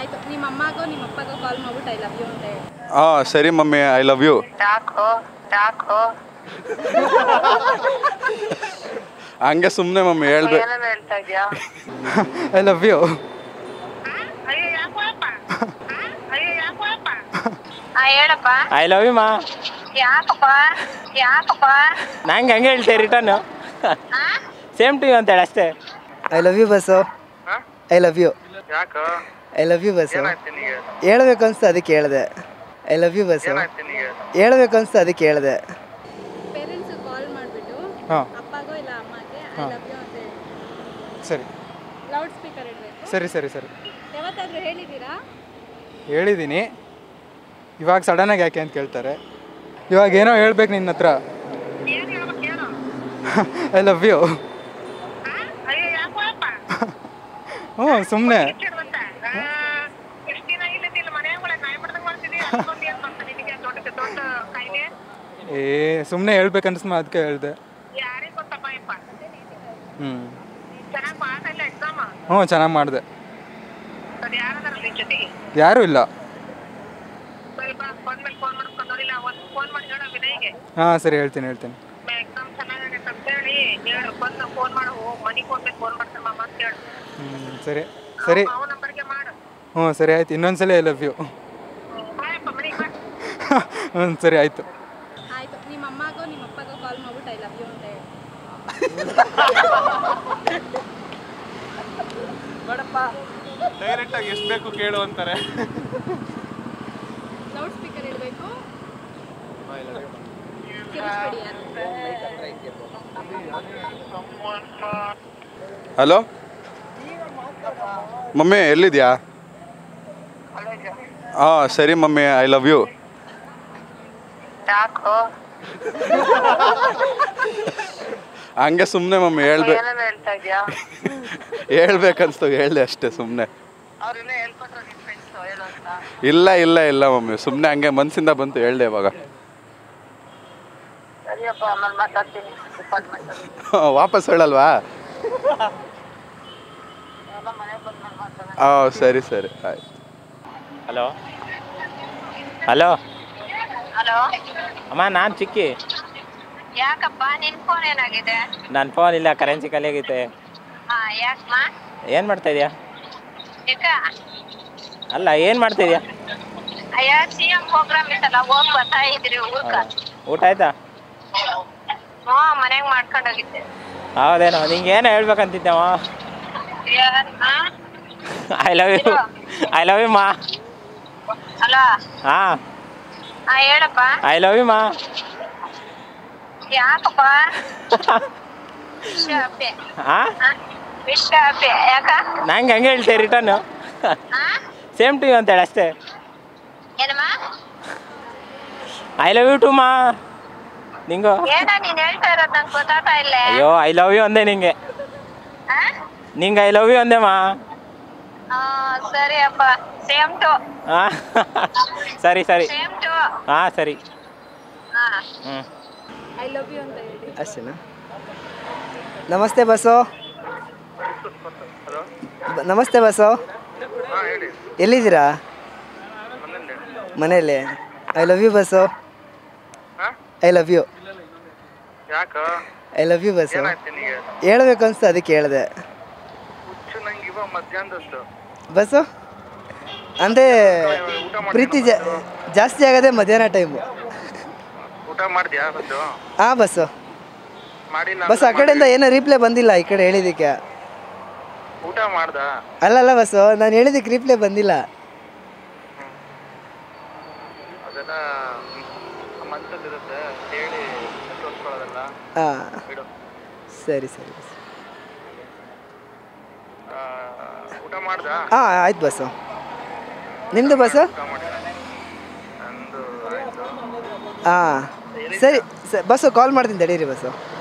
ಆಯ್ತು ನಿಮ್ಮ ಅಮ್ಮಗೋ ನಿಮ್ಮ ಅಪ್ಪಗೋ ಕಾಲ್ ಮಾಡ್ಬಿಟ್ಟು ಐ ಲವ್ ಯು ಅಂತ ಹೇಳಿ ಹಾಂ ಸರಿ ಮಮ್ಮಿ ಐ ಲವ್ ಯು ಯಾಕೋ ಯಾಕೋ ಹಂಗೆ ಸುಮ್ಮನೆ ಮಮ್ಮಿ ಹೇಳ್ಬೇಕು ಏನೇನು ಹೇಳ್ತಾ ಇದ್ಯಾ ಐ ಲವ್ ಯು ಅಯ್ಯೋ ಯಾಕೋಯಪ್ಪ ಅಯ್ಯೋ ಯಾಕೋಯಪ್ಪ ಆ ಹೇಳಪ್ಪ ಐ ಲವ್ ಯು ಮಾ ಯಾಕಪ್ಪ ಯಾಕಪ್ಪ ನಂಗೆ ಹಂಗೆ ಹೇಳ್ತೆ ರಿಟರ್ನು ಸೇಮ್ ಟು ಯು ಅಂತೇಳಿ ಅಷ್ಟೇ ಐ ಲವ್ ಯು ಬಸ್ಸು ಐ ಲವ್ ಯು ಯಾಕೋ ಐ ಲವ್ ಯು ಬಸ್ಸು ಏನಾಯ್ತು ನಿನಗೆ ಹೇಳ್ಬೇಕು ಅನ್ಸ್ತು ಅದಕ್ಕೆ ಹೇಳಿದೆ ಐ ಲವ್ ಯು ಬಸ್ಸು ಏನಾಯ್ತು ನಿನಗೆ ಹೇಳ್ಬೇಕು ಅನ್ಸ್ತು ಅದಕ್ಕೆ ಹೇಳಿದೆ ಪೇರೆಂಟ್ಸ್ ಕಾಲ್ ಮಾಡಿಬಿಟ್ಟು ಹಾಂ ಅಪ್ಪಗೋ ಇಲ್ಲ ಅಮ್ಮಗೆ ಐ ಲವ್ ಯು ಅಂತ ಹೇಳಿ ಸರಿ ಲೌಡ್ ಸ್ಪೀಕರ್ ಇಡಬೇಕು ಸರಿ ಸರಿ ಸರಿ ಯಾವತ್ತಾದ್ರೂ ಹೇಳಿದ್ದೀರಾ ಹೇಳಿದ್ದೀನಿ ಇವಾಗ ಸಡನ್ನಾಗಿ ಯಾಕೆ ಅಂತ ಕೇಳ್ತಾರೆ ಇವಾಗ ಏನೋ ಹೇಳ್ಬೇಕು ನಿನ್ನ ಹತ್ರ ಐ ಲವ್ ಯು ಅಯ್ಯೋ ಯಾಕೋಯಪ್ಪ ಹ್ಞೂ ಸುಮ್ಮನೆ ಇಷ್ಟು ದಿನ ಇಲ್ಲದಿಲ್ಲ ಮನೆಯಾಗ ಒಳಗೆ ನಾಯಿ ಬಿಡ್ದಂಗೆ ಮಾಡ್ತಿದ್ದಿ ಅನ್ಕೊಂಡು ಏನು ಮಾಡ್ತಾನೆ ನಿನಗೆ ದೊಡ್ಡ ದೊಡ್ಡ ಕಾಯಿಲೆ ಏ ಸುಮ್ಮನೆ ಹೇಳ್ಬೇಕು ಅನ್ಸ್ಮ ಅದಕ್ಕೆ ಹೇಳಿದೆ ಯಾರಿಗೆ ಗೊತ್ತಪ್ಪ ಯಪ್ಪ ಹ್ಞೂ ಚೆನ್ನಾಗಿ ಪಾಸ್ ಇಲ್ಲ ಎಕ್ಸಾಮ್ ಹ್ಞೂ ಚೆನ್ನಾಗಿ ಮಾಡಿದೆ ಅದು ಯಾರದಾರ ನಿನ್ ಜೊತೆಗೆ ಯಾರೂ ಇಲ್ಲ ಸ್ವಲ್ಪ ಬಂದ್ಮೇಲೆ ಫೋನ್ ಮಾಡ್ಕೊಂಡು ನೋಡಿಲ್ಲ ಒಂದು ಫೋನ್ ಮಾಡಿ ಹೇಳು ವಿನಯ್ಗೆ ಹಾಂ ಸರಿ ಹೇಳ್ತೀನಿ ಹೇಳ್ತೀನಿ ಎಕ್ಸಾಮ್ ಚೆನ್ನಾಗೈತೆ ಅಂತ ಹೇಳಿ ಹೇಳು ಬಂದು ಫೋನ್ ಮಾಡು ಮನೆಗೆ ಹೋಗ್ಬೇಕು ಫೋನ್ ಮಾಡ್ತಾನೆ ಮಾಮ ಅಂತ ಹೇಳು ಹ್ಞೂ ಸರಿ ಸರಿ ಅವ ನಂಬರ್ಗೆ ಮಾಡು ಹ್ಞೂ ಸರಿ ಆಯ್ತು ಇನ್ನೊಂದ್ಸಲ ಐ ಲವ್ ಯು ಬಾಯಪ್ಪ ಮನೆಗೆ ಬಾ ಹ್ಞೂ ಸರಿ ಆಯಿತು ಆಯ್ತು ನಿಮ್ಮ ಅಮ್ಮಗೋ ನಿಮ್ಮ ಅಪ್ಪಗೋ ಕಾಲ್ ಮಾಡ್ಬಿಟ್ಟು ಐ ಲವ್ ಯು ಅಂತ ಹೇಳಿ ಡೈರೆಕ್ಟಾಗಿ ಎಷ್ಟು ಬೇಕು ಕೇಳು ಅಂತಾರೆ ಲೌಡ್ ಸ್ಪೀಕರ್ ಇಡಬೇಕು ಕಿರಿಸ್ಬೇಡಿ ಯಾರು ಹಲೋ ಮಮ್ಮಿ ಎಲ್ಲಿದ್ಯಾ ಹಾಂ ಸರಿ ಮಮ್ಮಿ ಐ ಲವ್ ಯು ಯಾಕೋ ಹಂಗೆ ಸುಮ್ಮನೆ ಮಮ್ಮಿ ಹೇಳ್ಬೇಕು ಏನೇನು ಹೇಳ್ತಾ ಇದ್ಯಾ ಹೇಳ್ಬೇಕನ್ಸ್ತು ಹೇಳ್ದೆ ಅಷ್ಟೇ ಸುಮ್ಮನೆ ಅವ್ರೆಲ್ಲ ಹೇಳ್ಕೊಟ್ರು ನಿನ್ ಫ್ರೆಂಡ್ಸ್ ಹೇಳು ಅಂತ ಇಲ್ಲ ಇಲ್ಲ ಇಲ್ಲ ಮಮ್ಮಿ ಸುಮ್ಮನೆ ಹಂಗೆ ಮನಸ್ಸಿಂದ ಬಂತು ಹೇಳ್ದೆ ಇವಾಗ ಸರಿಯಪ್ಪ ಆಮೇಲೆ ಮಾತಾಡ್ತೀನಿ ಡಿಪಾರ್ಟ್ಮೆಂಟ್ ವಾಪಸ್ ಹೇಳಲ್ವಾ ಎಲ್ಲ ಮನೆಗೆ ಬಂದ್ಮೇಲೆ ಮಾತಾಡೋಣ ಹಾಂ ಸರಿ ಸರಿ ಆಯ್ತು ಹಲೋ ಹಲೋ ಹಲೋ ಅಮ್ಮ ನಾನು ಚಿಕ್ಕಿ ಯಾಕಪ್ಪ ನಿನ್ ಫೋನ್ ಏನಾಗಿದೆ ನನ್ನ ಫೋನ್ ಇಲ್ಲ ಕರೆನ್ಸಿ ಖಾಲಿ ಆಗೈತೆ ಹಾ ಯಾಕಮ್ಮ ಏನು ಮಾಡ್ತಾ ಇದೀಯಾ ಯಾಕ ಅಲ್ಲ ಏನು ಮಾಡ್ತಾ ಇದೀಯಾ ಅಯ್ಯ ಸಿ ಎಂ ಪ್ರೋಗ್ರಾಮ್ ಇತ್ತಲ್ಲ ಹೋಗ್ ಬರ್ತಾ ಇದ್ರಿ ಊರ್ಕ ಊಟ ಆಯ್ತಾ ಹ್ಞೂ ಮನೆಗೆ ಮಾಡ್ಕೊಂಡೋಗಿದ್ದೆ ಹೌದೇನೋ ನಿಂಗೆ ಏನೋ ಹೇಳ್ಬೇಕಂತಿದ್ದೆವ I love you I love you ಮಾ ಹಲೋ ಹಾಂ ಹಾ ಹೇಳಪ್ಪ ಐ ಲವ್ ಯು ಮಾ ಯಾಕಪ್ಪ ವಿಷ ಹಬ್ಬೆ ಹಾಂ ವಿಷ ಹಬ್ಬೆ ಯಾಕ ನಂಗೆ ಹಂಗೆ ಹೇಳ್ತೆ ರಿಟರ್ನು ಹಾ ಸೇಮ್ ಟು ಯು ಅಂತೇಳಿ ಅಷ್ಟೇ ಏನಮ್ಮ ಐ ಲವ್ ಯು ಟು ಮಾ ನಿಂಗು ಏನ ನೀನ್ ಹೇಳ್ತಾ ಇರೋದ್ ನಂಗೆ ಗೊತ್ತಾಗ್ತಾ ಇಲ್ಲ ಅಯ್ಯೋ ಐ ಲವ್ ಯು ಅಂದೆ ನಿಂಗೆ ಹಾ ನಿಂಗೆ ಐ ಲವ್ ಯು ಅಂದೆ ಮಾ ಆ, ಸರಿ ಅಪ್ಪ ಸೇಮ್ ಟು ಹಾಂ ಸರಿ ಸರಿ ಸೇಮ್ ಟು ಹಾಂ ಸರಿ ಹಾ ಹ್ಞೂ ಐ ಲವ್ ಯು ಅಂತ ಹೇಳಿ ಅಷ್ಟೇನಾ ನಮಸ್ತೆ ಬಸ್ಸು ಬ- ನಮಸ್ತೆ ಬಸ್ಸು ಹಾಂ ಹೇಳಿ ಎಲ್ಲಿದ್ದೀರಾ ಮನೇಲಿ ಮನೇಲಿ ಐ ಲವ್ ಯು ಬಸ್ಸು ಹಾಂ ಐ ಲವ್ ಯು ಯಾಕೋ ಐ ಲವ್ ಯು ಬಸ್ಸು ಏನಾಯ್ತು ನಿನಗೆ ಹೇಳ್ಬೇಕು ಅನ್ಸ್ತು ಅದಕ್ಕೆ ಹೇಳಿದೆ ಹುಚ್ಚು ನಂಗೆ ಇವಾಗ ಮಧ್ಯಾಹ್ನದಷ್ಟು ಬಸ್ಸು ಅಂದರೆ ಊಟ ಮಾಡಿ ಪ್ರೀತಿ ಜಾ ಜಾಸ್ತಿ ಆಗೋದೇ ಮಧ್ಯಾಹ್ನ ಟೈಮು ಊಟ ಮಾಡಿದ್ಯಾ ಬಂದು ಹಾಂ ಬಸ್ಸು ಮಾಡಿಲ್ಲ ಬಸ್ ಆ ಅಂದ್ರೆ ಕಡೆಯಿಂದ ಏನೋ ರಿಪ್ಲೈ ಬಂದಿಲ್ಲ ಈ ಕಡೆ ಹೇಳಿದ್ದಕ್ಕೆ ಮಾಡಿ. ಊಟ ಮಾಡ್ದ ಅಲ್ಲಲ್ಲ ಬಸ್ಸು ನಾನು ಹೇಳಿದ್ದಕ್ಕೆ ರಿಪ್ಲೈ ಬಂದಿಲ್ಲ ಅದೆಲ್ಲ ಮನ್ಸಲ್ಲಿರುತ್ತೆ ಹೇಳಿ ತೋರಿಸ್ಕೊಳ್ಳೋದಲ್ಲ ಹಾಂ ಬಿಡು ಸರಿ ಸರಿ ಬಸ್ ಆ, ಊಟ ಮಾಡ್ದ ಹಾಂ ಆಯ್ತು ಬಸ್ಸು ನಿಮ್ಮದು ಬಸ್ಸು ಊಟ ಮಾಡಿಲ್ಲ ನಂದು ಆಯಿತು ಹಾಂ ಸರಿ ಸ ಬಸ್ಸು ಕಾಲ್ ಮಾಡ್ತೀನಿ ತಡೀರಿ ಬಸ್ಸು